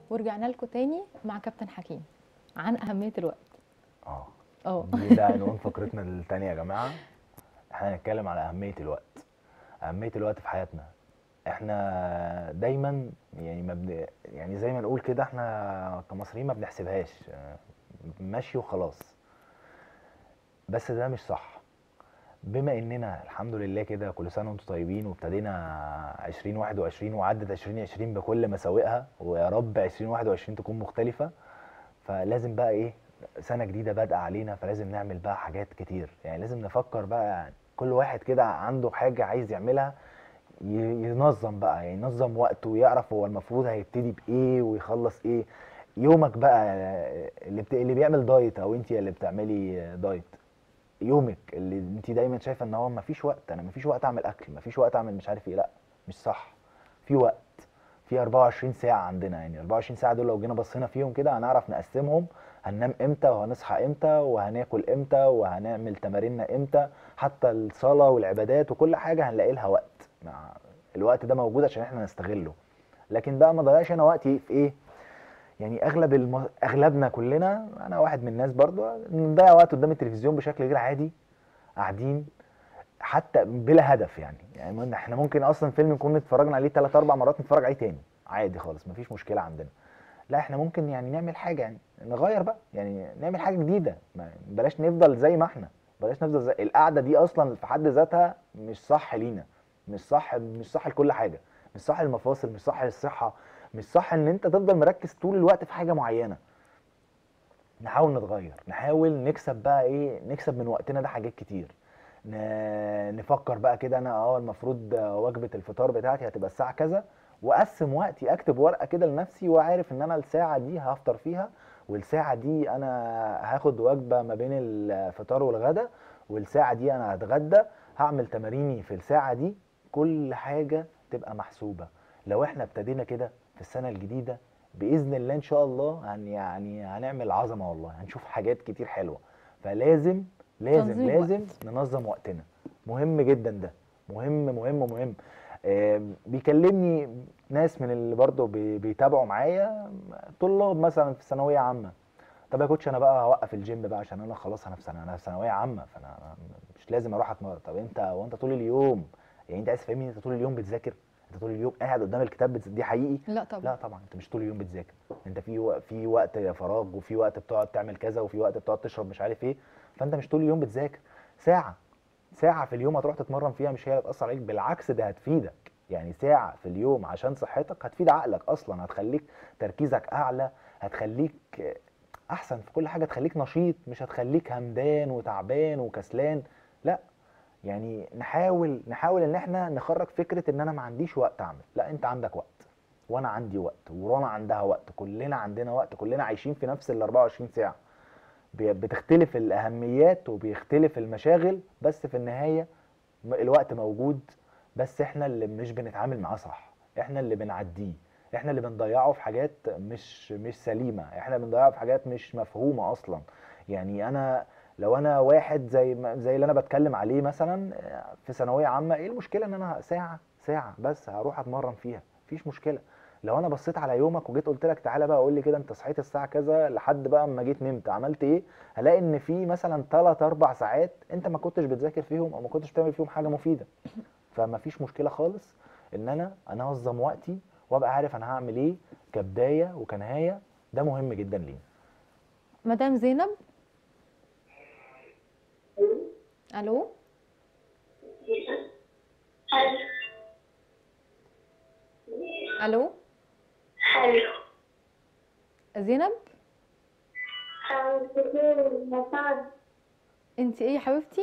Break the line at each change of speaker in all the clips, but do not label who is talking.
ورجعنا لكم تاني مع كابتن حكيم عن اهميه الوقت
اه
اه
دي ده عنوان فقرتنا التانية يا جماعة احنا هنتكلم على أهمية الوقت أهمية الوقت في حياتنا احنا دايما يعني ما بن... يعني زي ما نقول كده احنا كمصريين ما بنحسبهاش اه، ماشي وخلاص بس ده مش صح بما اننا الحمد لله كده كل سنه وانتم طيبين وابتدينا 2021 وعدت 2020 بكل مساوئها ويا رب 2021 تكون مختلفه فلازم بقى ايه سنه جديده بادئه علينا فلازم نعمل بقى حاجات كتير يعني لازم نفكر بقى كل واحد كده عنده حاجه عايز يعملها ي- ينظم بقى يعني ينظم وقته ويعرف هو المفروض هيبتدي بايه ويخلص ايه يومك بقى اللي بت... اللي بيعمل دايت او انت اللي بتعملي دايت يومك اللي انت دايما شايفه ان هو مفيش وقت انا مفيش وقت اعمل اكل مفيش وقت اعمل مش عارف ايه لا مش صح في وقت في 24 ساعه عندنا يعني 24 ساعه دول لو جينا بصينا فيهم كده هنعرف نقسمهم هننام امتى وهنصحى امتى وهناكل امتى وهنعمل تماريننا امتى حتى الصلاه والعبادات وكل حاجه هنلاقي لها وقت مع الوقت ده موجود عشان احنا نستغله لكن بقى ما ضيعش انا وقتي في ايه يعني اغلب الم... اغلبنا كلنا انا واحد من الناس برضو نضيع وقت قدام التلفزيون بشكل غير عادي قاعدين حتى بلا هدف يعني يعني من- احنا ممكن اصلا فيلم نكون اتفرجنا عليه ثلاث اربع مرات نتفرج عليه تاني عادي خالص مفيش مشكله عندنا لا احنا ممكن يعني نعمل حاجه يعني نغير بقى يعني نعمل حاجه جديده ما- بلاش نفضل زي ما احنا بلاش نفضل زي القعده دي اصلا في حد ذاتها مش صح لينا مش صح مش صح لكل حاجه مش صح للمفاصل مش صح للصحه مش صح ان انت تفضل مركز طول الوقت في حاجه معينه نحاول نتغير نحاول نكسب بقى ايه نكسب من وقتنا ده حاجات كتير ن- نفكر بقى كده انا اه المفروض وجبه الفطار بتاعتي هتبقى الساعه كذا واقسم وقتي اكتب ورقه كده لنفسي وعارف ان انا الساعه دي هفطر فيها والساعه دي انا هاخد وجبه ما بين الفطار والغدا والساعه دي انا هتغدى هعمل تماريني في الساعه دي كل حاجه تبقى محسوبه لو احنا ابتدينا كده في السنه الجديده باذن الله ان شاء الله هن يعني هنعمل عظمه والله هنشوف حاجات كتير حلوه فلازم لازم
تنظيم
لازم
وقت.
ننظم وقتنا مهم جدا ده مهم مهم مهم آم، بيكلمني ناس من اللي برضه بي- بيتابعوا معايا طلاب مثلا في ثانويه عامه طب يا كوتش انا بقى هوقف الجيم بقى عشان انا خلاص انا في سنه انا في ثانويه عامه فانا مش لازم اروح اتمرن طب انت وانت طول اليوم يعني انت عايز تفهمني انت طول اليوم بتذاكر انت طول اليوم قاعد قدام الكتاب بتز... دي حقيقي
لا طبعا
لا طبعا انت مش طول اليوم بتذاكر انت في و... في وقت فراغ وفي وقت بتقعد تعمل كذا وفي وقت بتقعد تشرب مش عارف ايه فانت مش طول اليوم بتذاكر ساعه ساعه في اليوم هتروح تتمرن فيها مش هي اللي هتاثر عليك بالعكس ده هتفيدك يعني ساعه في اليوم عشان صحتك هتفيد عقلك اصلا هتخليك تركيزك اعلى هتخليك احسن في كل حاجه تخليك نشيط مش هتخليك همدان وتعبان وكسلان لا يعني نحاول نحاول ان احنا نخرج فكره ان انا ما عنديش وقت اعمل لا انت عندك وقت وانا عندي وقت ورانا عندها وقت كلنا عندنا وقت كلنا عايشين في نفس ال 24 ساعه بي- بتختلف الاهميات وبيختلف المشاغل بس في النهايه م- الوقت موجود بس احنا اللي مش بنتعامل معاه صح احنا اللي بنعديه احنا اللي بنضيعه في حاجات مش مش سليمه احنا بنضيعه في حاجات مش مفهومه اصلا يعني انا لو انا واحد زي ما زي اللي انا بتكلم عليه مثلا آه، في ثانويه عامه ايه المشكله ان انا ساعه ساعه بس هروح اتمرن فيها مفيش مشكله لو انا بصيت على يومك وجيت قلت لك تعالى بقى قول لي كده انت صحيت الساعه كذا لحد بقى اما جيت نمت عملت ايه هلاقي ان في مثلا 3 4 ساعات انت ما كنتش بتذاكر فيهم او ما كنتش بتعمل فيهم حاجه مفيده فما فيش مشكله خالص ان انا انظم وقتي وابقى عارف انا هعمل ايه كبدايه وكنهايه ده مهم جدا لينا
مدام زينب الو الو
حلو
زينب
مثلا
انت ايه يا حبيبتي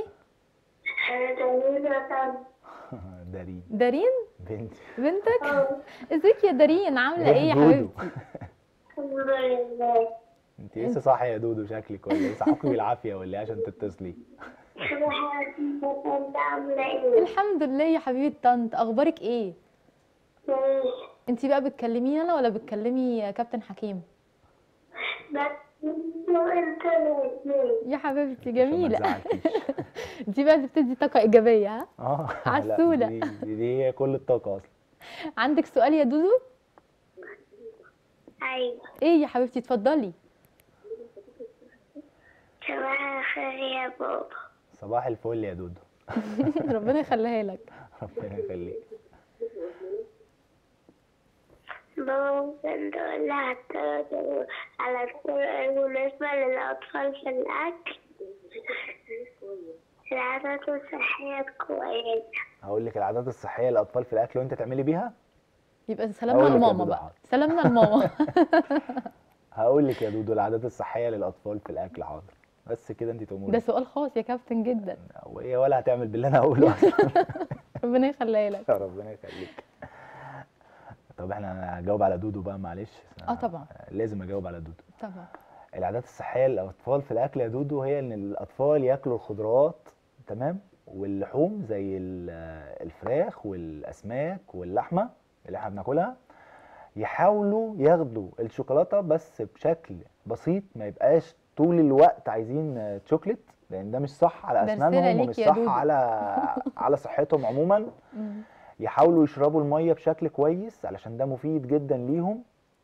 دارين
دارين
بنتي
بنتك ازيك يا دارين عامله ايه يا
دودو.
حبيبتي
الحمد لله
انت لسه صاحيه يا دودو شكلك ولا ايه صحوكي بالعافيه ولا ايه عشان تتصلي
كل حاجة انت عاملة ايه؟
الحمد لله يا حبيبه طنط اخبارك ايه
كويس
انت بقى بتكلميني انا ولا بتكلمي كابتن حكيم
بس انتوا انتوا الاتنين
يا حبيبتي
عشان ما
جميله
تزعلكيش.
دي بقى بتدي طاقه ايجابيه ها
اه لا،
عسولة.
دي, دي, دي هي كل الطاقه اصلا
عندك سؤال يا دودو
أيوة
ايه يا حبيبتي اتفضلي
صباح الخير يا بابا
صباح الفل يا دودو
ربنا يخليها لك
ربنا يخليك
بابا ممكن تقول لي على على الطرق المناسبة للأطفال في الأكل العادات الصحية الكويسة
هقول لك العادات الصحيه للاطفال في الاكل وانت تعملي بيها
يبقى سلامنا
أقول لك يا
لماما
دودو
بقى
حاضر.
سلامنا لماما
هقول لك يا دودو العادات الصحيه للاطفال في الاكل حاضر بس كده انت
ده
تأمري
سؤال خاص يا كابتن جدا
وهي ولا هتعمل باللي انا هقوله اصلا
ربنا يخليها لك
ربنا يخليك طب احنا انا هجاوب على دودو بقى معلش
اه طبعا
لازم اجاوب على دودو
طبعا
العادات الصحيه للاطفال في الاكل يا دودو هي ان الاطفال ياكلوا الخضروات تمام واللحوم زي ال- الفراخ والاسماك واللحمه اللي احنا بناكلها يحاولوا ياخدوا الشوكولاته بس بشكل بسيط ما يبقاش طول الوقت عايزين آه، شوكليت لان ده مش صح على
ده رسالة
اسنانهم
ليك
ومش
يا
صح
دودو.
على على صحتهم عموما
مم.
يحاولوا يشربوا الميه بشكل كويس علشان ده مفيد جدا ليهم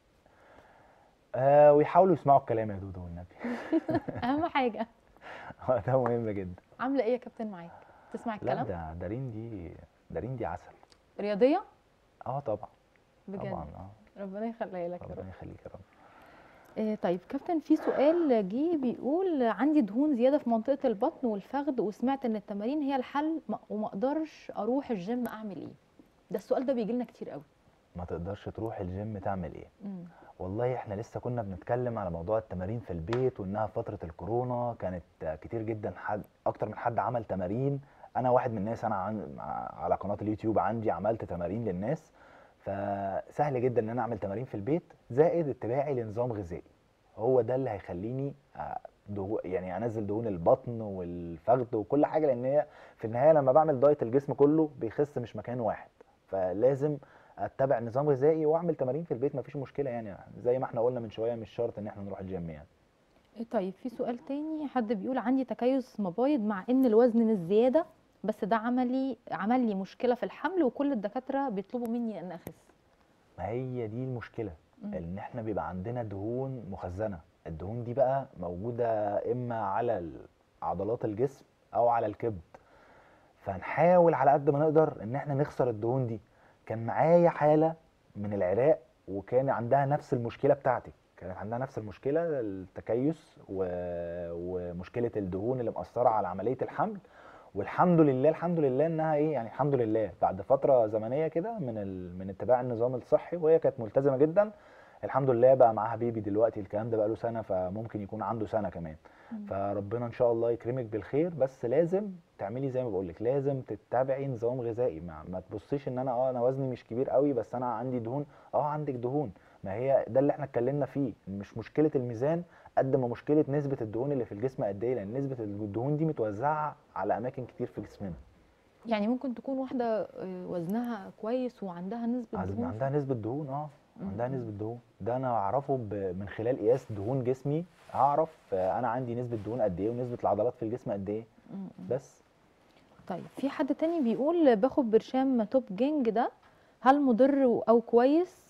آه ويحاولوا يسمعوا الكلام يا دودو والنبي
اهم حاجه
ده مهم جدا
عامله ايه يا كابتن معاك تسمع
لا
الكلام
ده دارين دي دارين دي عسل
رياضيه
اه طبعا
بجد
طبعا اه
ربنا يخليها لك يا رب
ربنا يخليك يا رب
إيه طيب كابتن في سؤال جه بيقول عندي دهون زياده في منطقه البطن والفخذ وسمعت ان التمارين هي الحل ما- وما اقدرش اروح الجيم اعمل ايه ده السؤال ده بيجي لنا كتير قوي
ما تقدرش تروح الجيم تعمل ايه
مم.
والله احنا لسه كنا بنتكلم على موضوع التمارين في البيت وانها في فتره الكورونا كانت كتير جدا حد اكتر من حد عمل تمارين انا واحد من الناس انا عن على قناه اليوتيوب عندي عملت تمارين للناس فسهل جدا ان انا اعمل تمارين في البيت زائد اتباعي لنظام غذائي هو ده اللي هيخليني آه، دهو يعني انزل دهون البطن والفخذ وكل حاجه لان هي في النهايه لما بعمل دايت الجسم كله بيخس مش مكان واحد فلازم اتبع نظام غذائي واعمل تمارين في البيت مفيش مشكله يعني زي ما احنا قلنا من شويه مش شرط ان احنا نروح الجيم يعني
إيه طيب في سؤال تاني حد بيقول عندي تكيس مبايض مع ان الوزن مش زياده بس ده عملي عمل لي مشكله في الحمل وكل الدكاتره بيطلبوا مني ان اخس
ما هي دي المشكله
مم.
ان احنا بيبقى عندنا دهون مخزنه الدهون دي بقى موجوده اما على ال- عضلات الجسم او على الكبد فنحاول على قد ما نقدر ان احنا نخسر الدهون دي كان معايا حاله من العراق وكان عندها نفس المشكله بتاعتي كانت عندها نفس المشكله التكيس و... ومشكله الدهون اللي مأثره على عمليه الحمل والحمد لله الحمد لله انها ايه يعني الحمد لله بعد فتره زمنيه كده من ال... من اتباع النظام الصحي وهي كانت ملتزمه جدا الحمد لله بقى معاها بيبي دلوقتي الكلام ده بقى له سنه فممكن يكون عنده سنه كمان
مم.
فربنا ان شاء الله يكرمك بالخير بس لازم تعملي زي ما بقول لك لازم تتبعي نظام غذائي ما, ما تبصيش ان انا اه انا وزني مش كبير قوي بس انا عندي دهون اه عندك دهون ما هي ده اللي احنا اتكلمنا فيه مش مشكله الميزان قد ما مشكله نسبه الدهون اللي في الجسم قد ايه لان نسبه الدهون دي متوزعه على اماكن كتير في جسمنا
يعني ممكن تكون واحده آه، وزنها كويس وعندها نسبه
عز-
دهون
عندها نسبه دهون اه
مم.
عندها نسبه دهون ده انا اعرفه ب- من خلال قياس دهون جسمي هعرف آه، انا عندي نسبه دهون قد ايه ونسبه العضلات في الجسم قد ايه
مم.
بس
طيب في حد تاني بيقول باخد برشام توب جينج ده هل مضر او كويس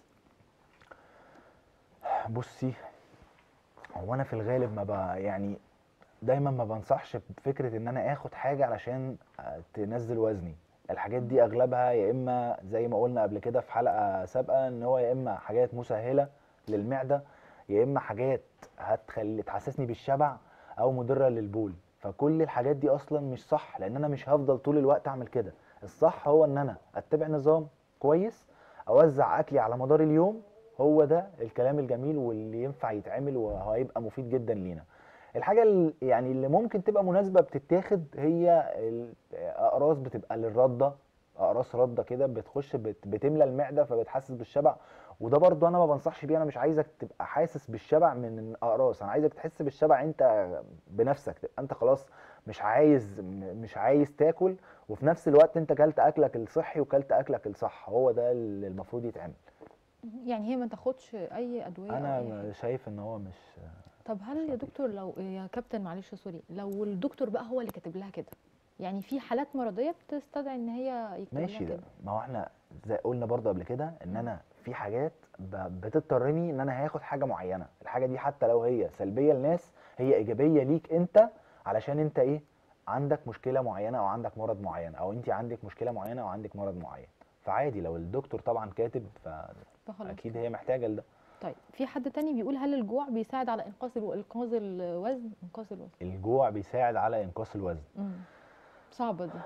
بصي هو انا في الغالب ما بقى يعني دايما ما بنصحش بفكره ان انا اخد حاجه علشان آه، تنزل وزني الحاجات دي اغلبها يا اما زي ما قلنا قبل كده في حلقه سابقه ان هو يا اما حاجات مسهله للمعده يا اما حاجات هتخلي تحسسني بالشبع او مضره للبول فكل الحاجات دي اصلا مش صح لان انا مش هفضل طول الوقت اعمل كده الصح هو ان انا اتبع نظام كويس اوزع اكلي على مدار اليوم هو ده الكلام الجميل واللي ينفع يتعمل وهيبقى مفيد جدا لينا الحاجه اللي يعني اللي ممكن تبقى مناسبه بتتاخد هي الاقراص بتبقى للرده اقراص رده كده بتخش بت بتملى المعده فبتحسس بالشبع وده برضو انا ما بنصحش بيه انا مش عايزك تبقى حاسس بالشبع من الاقراص انا عايزك تحس بالشبع انت بنفسك تبقى انت خلاص مش عايز م- مش عايز تاكل وفي نفس الوقت انت كلت اكلك الصحي وكلت اكلك الصح هو ده اللي المفروض يتعمل
يعني هي ما تاخدش اي ادويه أو أي حاجة.
انا شايف ان هو مش
طب هل يا دكتور لو يا كابتن معلش سوري لو الدكتور بقى هو اللي كاتب لها كده يعني في حالات مرضيه بتستدعي ان هي يكتب
ماشي
لها
ده
كده
ما هو احنا زي قلنا برضه قبل كده ان انا في حاجات ب- بتضطرني ان انا هاخد حاجه معينه الحاجه دي حتى لو هي سلبيه لناس هي ايجابيه ليك انت علشان انت ايه عندك مشكله معينه او عندك مرض معين او انت عندك مشكله معينه او عندك مرض معين فعادي لو الدكتور طبعا كاتب
فخلاص
فاكيد هي محتاجه لده
طيب في حد تاني بيقول هل الجوع بيساعد على انقاص الو... انقاذ الوزن انقاص الوزن
الجوع بيساعد على انقاص الوزن
امم صعبه دي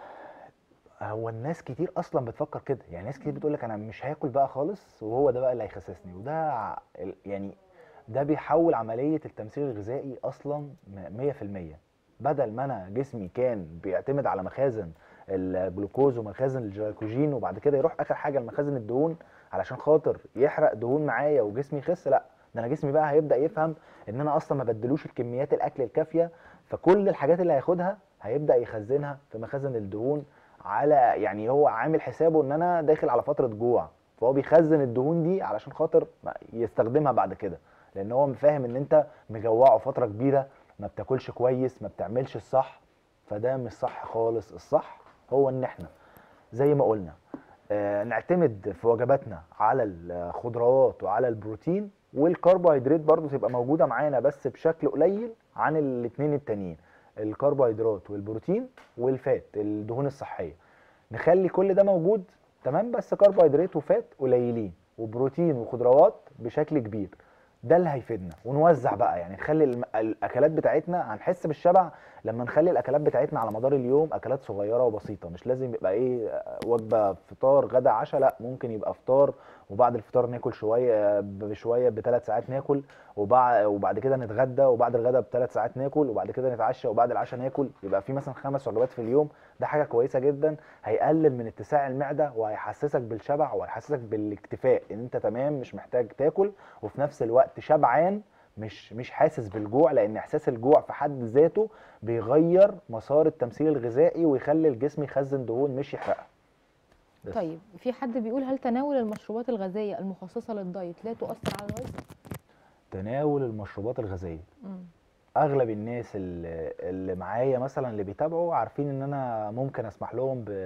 هو الناس كتير اصلا بتفكر كده يعني ناس كتير بتقول لك انا مش هاكل بقى خالص وهو ده بقى اللي هيخسسني وده ع- ال- يعني ده بيحول عمليه التمثيل الغذائي اصلا م- 100% بدل ما انا جسمي كان بيعتمد على مخازن الجلوكوز ومخازن الجلايكوجين وبعد كده يروح اخر حاجه لمخازن الدهون علشان خاطر يحرق دهون معايا وجسمي يخس لا ده انا جسمي بقى هيبدا يفهم ان انا اصلا ما بدلوش الكميات الاكل الكافيه فكل الحاجات اللي هياخدها هيبدا يخزنها في مخازن الدهون على يعني هو عامل حسابه ان انا داخل على فتره جوع فهو بيخزن الدهون دي علشان خاطر ما- يستخدمها بعد كده لان هو فاهم ان انت مجوعه فتره كبيره ما بتاكلش كويس ما بتعملش الصح فده مش صح خالص الصح هو ان احنا زي ما قلنا آه، نعتمد في وجباتنا على الخضروات وعلى البروتين والكربوهيدرات برضو تبقى موجوده معانا بس بشكل قليل عن الاثنين التانيين الكربوهيدرات والبروتين والفات الدهون الصحيه نخلي كل ده موجود تمام بس كربوهيدرات وفات قليلين وبروتين وخضروات بشكل كبير ده اللي هيفيدنا ونوزع بقى يعني نخلي الم- الاكلات بتاعتنا هنحس بالشبع لما نخلي الاكلات بتاعتنا على مدار اليوم اكلات صغيره وبسيطه مش لازم يبقى ايه آه، وجبه فطار غدا عشاء لا ممكن يبقى فطار وبعد الفطار ناكل شويه بشويه بثلاث ساعات ناكل وبعد وبعد كده نتغدى وبعد الغدا بثلاث ساعات ناكل وبعد كده نتعشى وبعد العشاء ناكل يبقى في مثلا خمس وجبات في اليوم ده حاجه كويسه جدا هيقلل من اتساع المعده وهيحسسك بالشبع وهيحسسك بالاكتفاء ان انت تمام مش محتاج تاكل وفي نفس الوقت شبعان مش مش حاسس بالجوع لان احساس الجوع في حد ذاته بيغير مسار التمثيل الغذائي ويخلي الجسم يخزن دهون مش يحرقها بس.
طيب في حد بيقول هل تناول المشروبات الغازيه المخصصه للدايت لا تؤثر على الوزن
تناول المشروبات الغازيه
مم.
اغلب الناس اللي, اللي معايا مثلا اللي بيتابعوا عارفين ان انا ممكن اسمح لهم ب...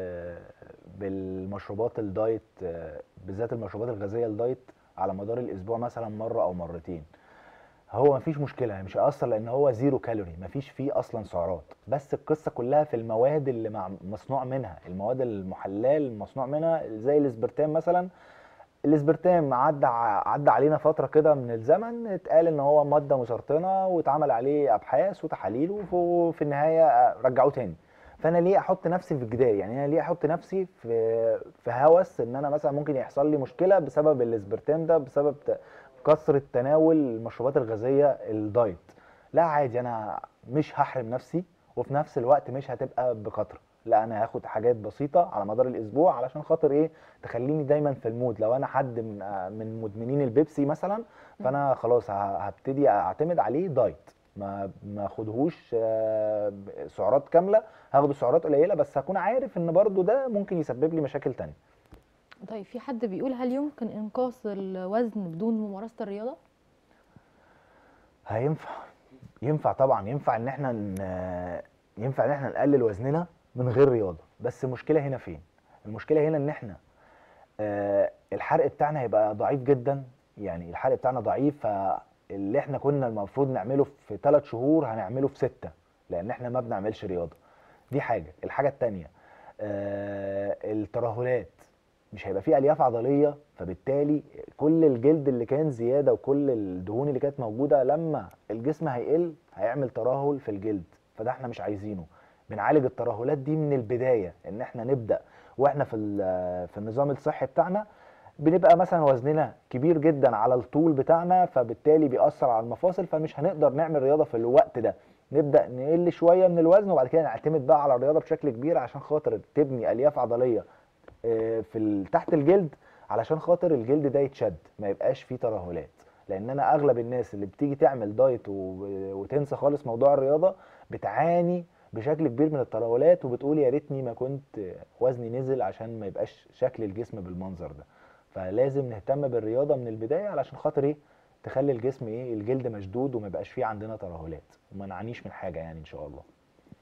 بالمشروبات الدايت آه، بالذات المشروبات الغازيه الدايت على مدار الاسبوع مثلا مره او مرتين هو مفيش مشكله يعني مش هيأثر لان هو زيرو كالوري مفيش فيه اصلا سعرات بس القصه كلها في المواد اللي مع مصنوع منها المواد المحلاه المصنوع منها زي الاسبرتام مثلا الاسبرتام عدى ع- عدى علينا فتره كده من الزمن اتقال ان هو ماده مسرطنه واتعمل عليه ابحاث وتحاليل وف- في النهايه آه، رجعوه تاني فانا ليه احط نفسي في جدال يعني انا ليه احط نفسي في في هوس ان انا مثلا ممكن يحصل لي مشكله بسبب الاسبرتام ده بسبب ت- كثره تناول المشروبات الغازيه الدايت لا عادي انا مش هحرم نفسي وفي نفس الوقت مش هتبقى بكثره لا انا هاخد حاجات بسيطه على مدار الاسبوع علشان خاطر ايه تخليني دايما في المود لو انا حد من آه، من مدمنين البيبسي مثلا فانا خلاص ه- هبتدي اعتمد عليه دايت ما ما اخدهوش آه، سعرات كامله هاخده سعرات قليله بس هكون عارف ان برضو ده ممكن يسبب لي مشاكل تانية
طيب في حد بيقول هل يمكن انقاص الوزن بدون ممارسه الرياضه
هينفع ينفع طبعا ينفع ان احنا ن- ينفع ان احنا نقلل وزننا من غير رياضه بس المشكله هنا فين المشكله هنا ان احنا آه، الحرق بتاعنا هيبقى ضعيف جدا يعني الحرق بتاعنا ضعيف فاللي احنا كنا المفروض نعمله في 3 شهور هنعمله في 6 لان احنا ما بنعملش رياضه دي حاجه الحاجه التانية آه، الترهلات مش هيبقى فيه الياف عضليه فبالتالي كل الجلد اللي كان زياده وكل الدهون اللي كانت موجوده لما الجسم هيقل هيعمل ترهل في الجلد فده احنا مش عايزينه بنعالج الترهلات دي من البدايه ان احنا نبدا واحنا في ال- في النظام الصحي بتاعنا بنبقى مثلا وزننا كبير جدا على الطول بتاعنا فبالتالي بيأثر على المفاصل فمش هنقدر نعمل رياضه في الوقت ده نبدا نقل شويه من الوزن وبعد كده نعتمد بقى على الرياضه بشكل كبير عشان خاطر تبني الياف عضليه آه، في ال- تحت الجلد علشان خاطر الجلد ده يتشد ما يبقاش فيه ترهلات لان انا اغلب الناس اللي بتيجي تعمل دايت و- وتنسى خالص موضوع الرياضه بتعاني بشكل كبير من الترهلات وبتقول يا ريتني ما كنت وزني نزل عشان ما يبقاش شكل الجسم بالمنظر ده فلازم نهتم بالرياضه من البدايه علشان خاطر ايه تخلي الجسم ايه الجلد مشدود وما يبقاش فيه عندنا ترهلات وما نعانيش من حاجه يعني ان شاء الله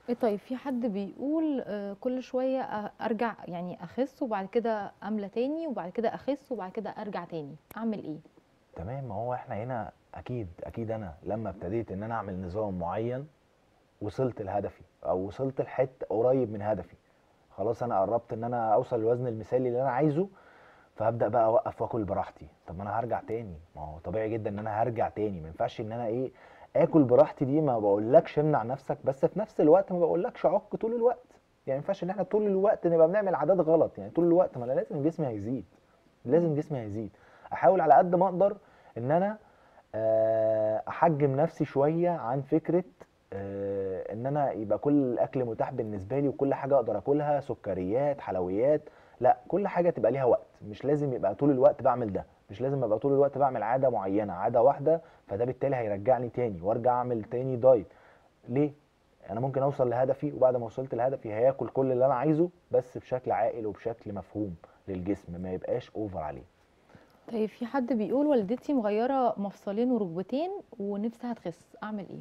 إيه طيب في حد بيقول آه، كل شويه أ- ارجع يعني اخس وبعد كده املى تاني وبعد كده اخس وبعد كده ارجع تاني اعمل ايه
تمام ما هو احنا هنا اكيد اكيد انا لما ابتديت ان انا اعمل نظام معين وصلت لهدفي او وصلت لحته قريب من هدفي خلاص انا قربت ان انا اوصل للوزن المثالي اللي انا عايزه فهبدا بقى اوقف واكل براحتي طب ما انا هرجع تاني ما هو طبيعي جدا ان انا هرجع تاني ما ينفعش ان انا ايه اكل براحتي دي ما بقولكش امنع نفسك بس في نفس الوقت ما بقولكش عك طول الوقت يعني ما ينفعش ان احنا طول الوقت نبقى بنعمل عادات غلط يعني طول الوقت ما انا لازم جسمي هيزيد لازم جسمي هيزيد احاول على قد ما اقدر ان انا آه، احجم نفسي شويه عن فكره آه، ان انا يبقى كل الاكل متاح بالنسبه لي وكل حاجه اقدر اكلها سكريات حلويات لا كل حاجه تبقى ليها وقت مش لازم يبقى طول الوقت بعمل ده مش لازم ابقى طول الوقت بعمل عاده معينه عاده واحده فده بالتالي هيرجعني تاني وارجع اعمل تاني دايت ليه انا ممكن اوصل لهدفي وبعد ما وصلت لهدفي هياكل كل اللي انا عايزه بس بشكل عاقل وبشكل مفهوم للجسم ما يبقاش اوفر عليه
طيب في حد بيقول والدتي مغيره مفصلين وركبتين ونفسها تخس اعمل ايه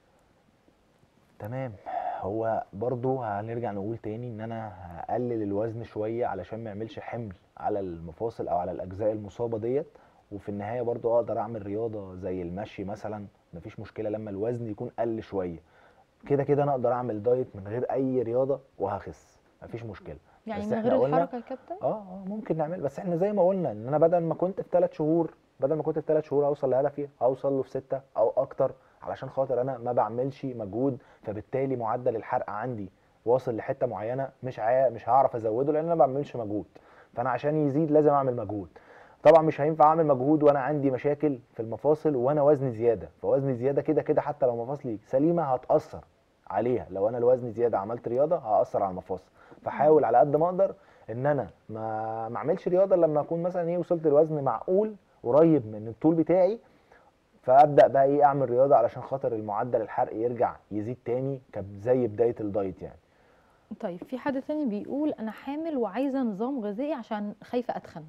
تمام هو برضو هنرجع نقول تاني ان انا هقلل الوزن شوية علشان ما يعملش حمل على المفاصل او على الاجزاء المصابة ديت وفي النهاية برضو اقدر اعمل رياضة زي المشي مثلا مفيش مشكلة لما الوزن يكون قل شوية كده كده انا اقدر اعمل دايت من غير اي رياضة وهخس مفيش مشكلة
يعني
بس
من
إحنا
غير
قلنا-
الحركه يا كابتن
اه اه ممكن نعمل بس احنا زي ما قلنا ان انا بدل ما كنت في ثلاث شهور بدل ما كنت في ثلاث شهور اوصل لهدفي اوصل له في ستة او اكتر علشان خاطر انا ما بعملش مجهود فبالتالي معدل الحرق عندي واصل لحته معينه مش عا... مش هعرف ازوده لان انا ما بعملش مجهود فانا عشان يزيد لازم اعمل مجهود طبعا مش هينفع اعمل مجهود وانا عندي مشاكل في المفاصل وانا وزني زياده فوزني زياده كده كده حتى لو مفاصلي سليمه هتاثر عليها لو انا الوزن زياده عملت رياضه هاثر على المفاصل فحاول على قد ما اقدر ان انا ما ما اعملش رياضه لما اكون مثلا ايه وصلت لوزن معقول قريب من الطول بتاعي فابدا بقى ايه اعمل رياضه علشان خاطر المعدل الحرق يرجع يزيد تاني كب- زي بدايه الدايت يعني
طيب في حد تاني بيقول انا حامل وعايزه نظام غذائي عشان خايفه اتخن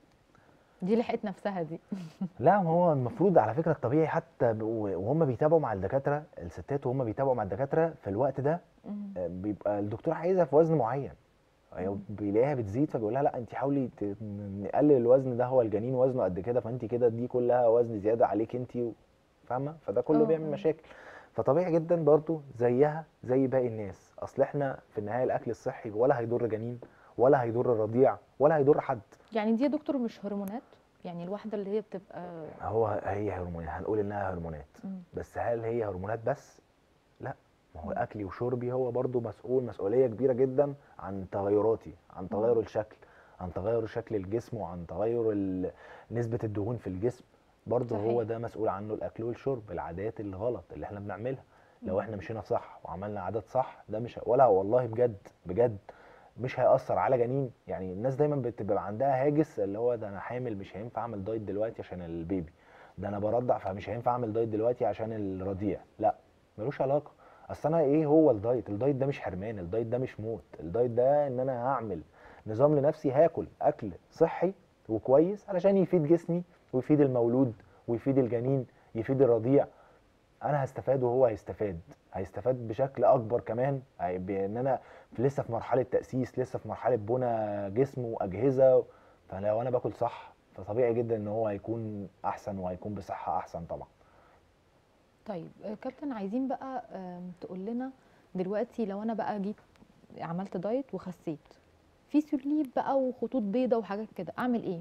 دي لحقت نفسها دي
لا ما هو المفروض على فكره الطبيعي حتى ب- وهم بيتابعوا مع الدكاتره الستات وهم بيتابعوا مع الدكاتره في الوقت ده
مم.
آه، بيبقى الدكتور عايزها في وزن معين هي
مم.
بيلاقيها بتزيد فبيقول لها لا انت حاولي ت- نقلل الوزن ده هو الجنين وزنه قد كده فانت كده دي كلها وزن زياده عليك انت و- فاهمه فده كله
اه،
بيعمل
اه.
مشاكل فطبيعي جدا برضو زيها زي باقي الناس اصل احنا في النهايه الاكل الصحي ولا هيضر جنين ولا هيضر الرضيع ولا هيضر حد
يعني دي يا دكتور مش هرمونات يعني الواحده اللي هي بتبقى
هو هي هرمونات هنقول انها هرمونات
مم.
بس هل هي هرمونات بس لا ما هو اكلي وشربي هو برضو مسؤول مسؤوليه كبيره جدا عن تغيراتي عن تغير الشكل عن تغير شكل الجسم وعن تغير ال- نسبه الدهون في الجسم برضو هو
صحيح.
ده مسؤول عنه الاكل والشرب العادات الغلط اللي احنا بنعملها لو احنا مشينا صح وعملنا عادات صح ده مش ولا والله بجد بجد مش هيأثر على جنين يعني الناس دايما بتبقى عندها هاجس اللي هو ده انا حامل مش هينفع اعمل دايت دلوقتي عشان البيبي ده انا برضع فمش هينفع اعمل دايت دلوقتي عشان الرضيع لا ملوش علاقه اصل انا ايه هو الدايت الدايت ده مش حرمان الدايت ده مش موت الدايت ده ان انا هعمل نظام لنفسي هاكل اكل صحي وكويس علشان يفيد جسمي ويفيد المولود ويفيد الجنين يفيد الرضيع انا هستفاد وهو هيستفاد هيستفاد بشكل اكبر كمان هي- بان انا في- لسه في مرحله تاسيس لسه في مرحله بنى جسم واجهزه فلو انا باكل صح فطبيعي جدا ان هو هيكون احسن وهيكون بصحه احسن طبعا
طيب آه، كابتن عايزين بقى آم، تقول لنا دلوقتي لو انا بقى جيت عملت دايت وخسيت في سليب بقى وخطوط بيضة وحاجات كده اعمل ايه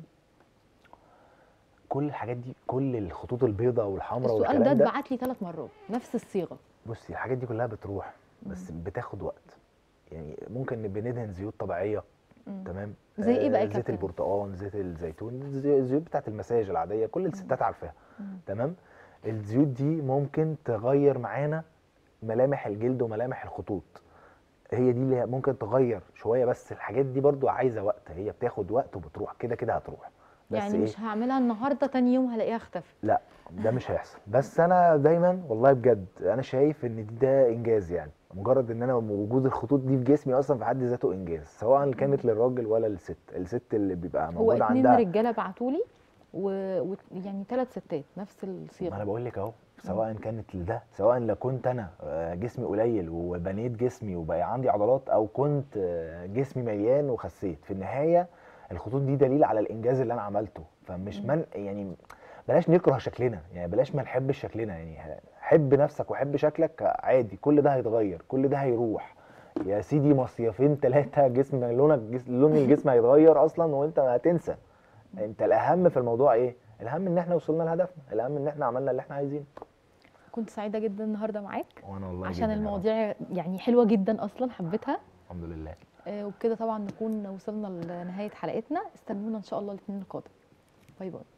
كل الحاجات دي كل الخطوط البيضاء والحمراء
السؤال ده
والكلام ده
اتبعت لي ثلاث مرات نفس الصيغة
بصي الحاجات دي كلها بتروح بس بتاخد وقت يعني ممكن بندهن زيوت طبيعيه
مم.
تمام
زي إيه بقى يا
زيت
كابتن؟
البرتقال زيت الزيتون الزي- الزيوت بتاعت المساج العاديه كل الستات عارفاها
مم.
تمام الزيوت دي ممكن تغير معانا ملامح الجلد وملامح الخطوط هي دي اللي ممكن تغير شويه بس الحاجات دي برضو عايزه وقت هي بتاخد وقت وبتروح كده كده هتروح بس
يعني
إيه؟
مش هعملها النهارده تاني يوم هلاقيها اختفت
لا ده مش هيحصل بس انا دايما والله بجد انا شايف ان دي ده انجاز يعني مجرد ان انا وجود الخطوط دي في جسمي اصلا في حد ذاته انجاز سواء كانت للراجل ولا للست الست اللي بيبقى
هو
موجود
اتنين
عندها
رجاله بعتولي ويعني ثلاث ستات نفس
ما انا
الصيغه
بقول لك اهو سواء كانت ده سواء لو كنت انا آه، جسمي قليل وبنيت جسمي وبقى عندي عضلات او كنت آه، جسمي مليان وخسيت في النهايه الخطوط دي دليل على الانجاز اللي انا عملته فمش
مم.
من يعني بلاش نكره شكلنا يعني بلاش ما نحبش شكلنا يعني حب نفسك وحب شكلك عادي كل ده هيتغير كل ده هيروح يا سيدي مصيفين ثلاثه جسم لونك جس لون الجسم هيتغير اصلا وانت هتنسى انت الاهم في الموضوع ايه الاهم ان احنا وصلنا لهدفنا الاهم ان احنا عملنا اللي احنا عايزينه
كنت سعيده جدا النهارده معاك
وانا والله
عشان
جداً يا رب.
المواضيع يعني حلوه جدا اصلا حبيتها
الحمد لله
آه، وبكده طبعا نكون وصلنا لنهايه حلقتنا استنونا ان شاء الله الاثنين القادم باي باي